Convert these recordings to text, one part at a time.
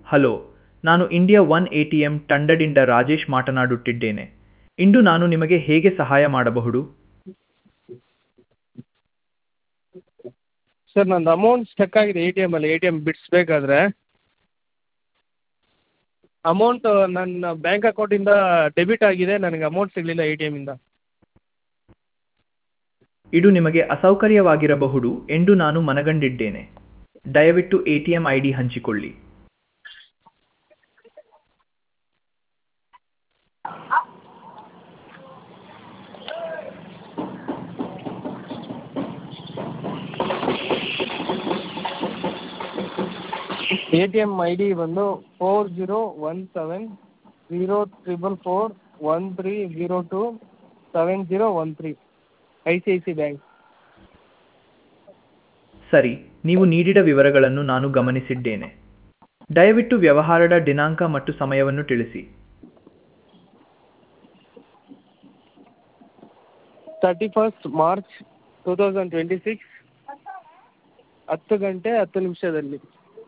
hello ನಾನು India One A T M ತಂಡದಿಂದ ರಾಜೇಶ್ ಮಾತನಾಡುತ್ತಿದ್ದೇನೆ ಇಂದು ನಾನು ನಿಮಗೆ ಹೇಗೆ ಸಹಾಯ ಮಾಡಬಹುದು ಸರ್ ನಂದು ಅಮೌಂಟ್ ಸ್ಟಕ್ ಆಗಿದೆ ಎ ಟಿ ಎಮ್ಮಲ್ಲಿ ಎ ಟಿ ಎಮ್ ಬಿಡಿಸ್ಬೇಕಾದ್ರೆ ಅಮೌಂಟು ನನ್ನ ಬ್ಯಾಂಕ್ ಅಕೌಂಟಿಂದ ಡೆಬಿಟ್ ಆಗಿದೆ ನನಗೆ ಅಮೌಂಟ್ ಸಿಗಲಿಲ್ಲ ಎ ಟಿ ಎಮ್ಮಿಂದ ಇದು ನಿಮಗೆ ಅಸೌಕರ್ಯವಾಗಿರಬಹುದು ಎಂದು ನಾನು ಮನಗಂಡಿದ್ದೇನೆ ದಯವಿಟ್ಟು A T M I D ಹಂಚಿಕೊಳ್ಳಿ A T M I D ಬಂದು four zero one seven zero triple four one three zero two seven zero one three I C I C bank ಸರಿ ನೀವು ನೀಡಿದ ವಿವರಗಳನ್ನು ನಾನು ಗಮನಿಸಿದ್ದೇನೆ ದಯವಿಟ್ಟು ವ್ಯವಹಾರದ ದಿನಾಂಕ ಮತ್ತು ಸಮಯವನ್ನು ತಿಳಿಸಿ thirty first March two thousand twenty six ಹತ್ತು ಗಂಟೆ ಹತ್ತು ನಿಮಿಷದಲ್ಲಿ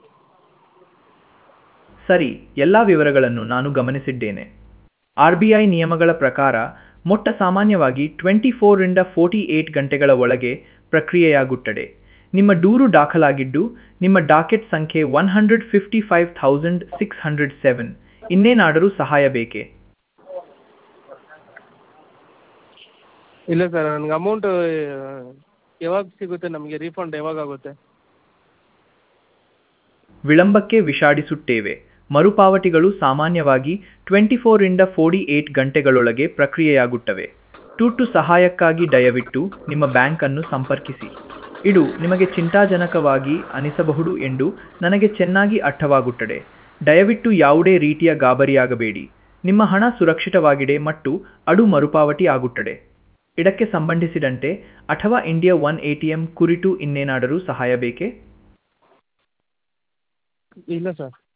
ಸರಿ ಎಲ್ಲ ವಿವರಗಳನ್ನು ನಾನು ಗಮನಿಸಿದ್ದೇನೆ ಆರ್ ಬಿ ಐ ನಿಯಮಗಳ ಪ್ರಕಾರ ಮೊಟ್ಟ ಸಾಮಾನ್ಯವಾಗಿ ಟ್ವೆಂಟಿ ಫೋರಿಂದ ಫೋರ್ಟಿ ಏಟ್ ಗಂಟೆಗಳ ಒಳಗೆ ಪ್ರಕ್ರಿಯೆಯಾಗುತ್ತದೆ ನಿಮ್ಮ ದೂರು ದಾಖಲಾಗಿದ್ದು ನಿಮ್ಮ ಡಾಕೆಟ್ ಸಂಖ್ಯೆ one hundred fifty five thousand six hundred seven ಇನ್ನೇನಾದರೂ ಸಹಾಯ ಬೇಕೇ ಇಲ್ಲ ಸರ್ ನನಗೆ ಅಮೌಂಟು ಯಾವಾಗ ಸಿಗುತ್ತೆ ನಮಗೆ ರೀಫಂಡ್ ಯಾವಾಗ ಆಗುತ್ತೆ ವಿಳಂಬಕ್ಕೆ ವಿಷಾದಿಸುತ್ತೇವೆ ಮರುಪಾವತಿಗಳು ಸಾಮಾನ್ಯವಾಗಿ ಟ್ವೆಂಟಿ ಫೋರಿಂದ ಫೋರ್ಟಿ ಏಟ್ ಗಂಟೆಗಳೊಳಗೆ ಪ್ರಕ್ರಿಯೆಯಾಗುತ್ತವೆ ತುರ್ತು ಸಹಾಯಕ್ಕಾಗಿ ದಯವಿಟ್ಟು ನಿಮ್ಮ ಬ್ಯಾಂಕನ್ನು ಸಂಪರ್ಕಿಸಿ ಇದು ನಿಮಗೆ ಚಿಂತಾಜನಕವಾಗಿ ಅನಿಸಬಹುದು ಎಂದು ನನಗೆ ಚೆನ್ನಾಗಿ ಅರ್ಥವಾಗುತ್ತದೆ ದಯವಿಟ್ಟು ಯಾವುದೇ ರೀತಿಯ ಗಾಬರಿಯಾಗಬೇಡಿ ನಿಮ್ಮ ಹಣ ಸುರಕ್ಷಿತವಾಗಿದೆ ಮತ್ತು ಅದು ಮರುಪಾವತಿ ಆಗುತ್ತದೆ ಇದಕ್ಕೆ ಸಂಬಂಧಿಸಿದಂತೆ ಅಥವಾ India One A T M ಕುರಿತು ಇನ್ನೇನಾದರೂ ಸಹಾಯ ಬೇಕೇ ಇಲ್ಲ ಸರ್